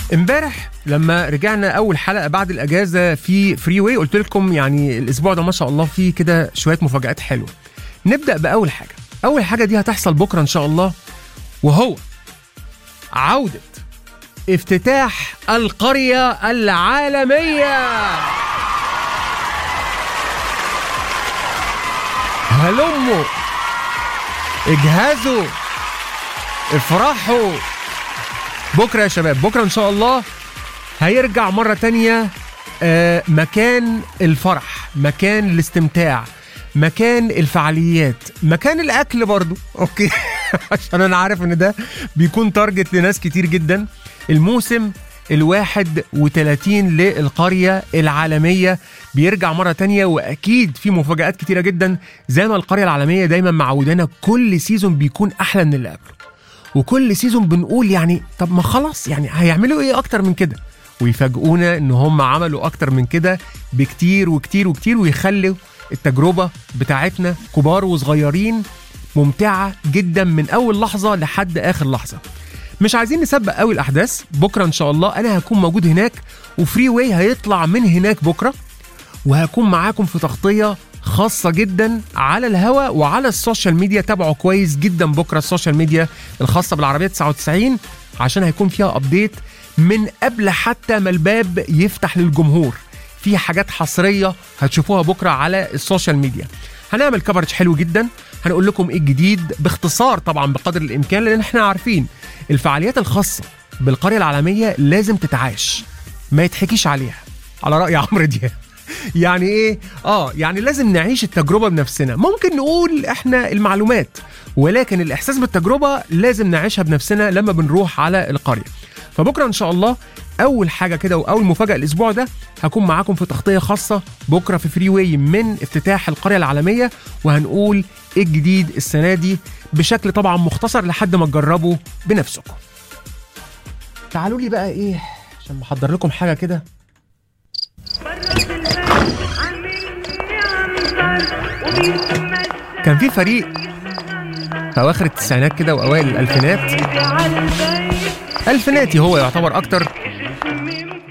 امبارح لما رجعنا اول حلقه بعد الاجازه في فري واي قلت لكم يعني الاسبوع ده ما شاء الله فيه كده شويه مفاجات حلوه نبدا باول حاجه اول حاجه دي هتحصل بكره ان شاء الله وهو عوده افتتاح القريه العالميه هلموا اجهزوا افرحوا بكره يا شباب بكره ان شاء الله هيرجع مره تانية آه، مكان الفرح مكان الاستمتاع مكان الفعاليات مكان الاكل برضو اوكي عشان انا عارف ان ده بيكون تارجت لناس كتير جدا الموسم الواحد وتلاتين للقرية العالمية بيرجع مرة تانية وأكيد في مفاجآت كتيرة جدا زي ما القرية العالمية دايما معودانا كل سيزون بيكون أحلى من اللي قبله وكل سيزون بنقول يعني طب ما خلاص يعني هيعملوا ايه اكتر من كده ويفاجئونا ان هم عملوا اكتر من كده بكتير وكتير وكتير ويخلوا التجربه بتاعتنا كبار وصغيرين ممتعه جدا من اول لحظه لحد اخر لحظه مش عايزين نسبق قوي الاحداث بكره ان شاء الله انا هكون موجود هناك وفري واي هيطلع من هناك بكره وهكون معاكم في تغطيه خاصة جدا على الهوا وعلى السوشيال ميديا تابعوا كويس جدا بكرة السوشيال ميديا الخاصة بالعربية 99 عشان هيكون فيها ابديت من قبل حتى ما الباب يفتح للجمهور في حاجات حصرية هتشوفوها بكرة على السوشيال ميديا هنعمل كفرج حلو جدا هنقول لكم ايه الجديد باختصار طبعا بقدر الامكان لان احنا عارفين الفعاليات الخاصة بالقرية العالمية لازم تتعاش ما يتحكيش عليها على رأي عمرو دياب يعني ايه اه يعني لازم نعيش التجربه بنفسنا ممكن نقول احنا المعلومات ولكن الاحساس بالتجربه لازم نعيشها بنفسنا لما بنروح على القريه فبكره ان شاء الله اول حاجه كده واول مفاجاه الاسبوع ده هكون معاكم في تغطيه خاصه بكره في فري واي من افتتاح القريه العالميه وهنقول ايه الجديد السنه دي بشكل طبعا مختصر لحد ما تجربوا بنفسكم تعالوا لي بقى ايه عشان بحضر لكم حاجه كده كان في فريق في اواخر التسعينات كده واوائل الالفينات الفيناتي هو يعتبر اكتر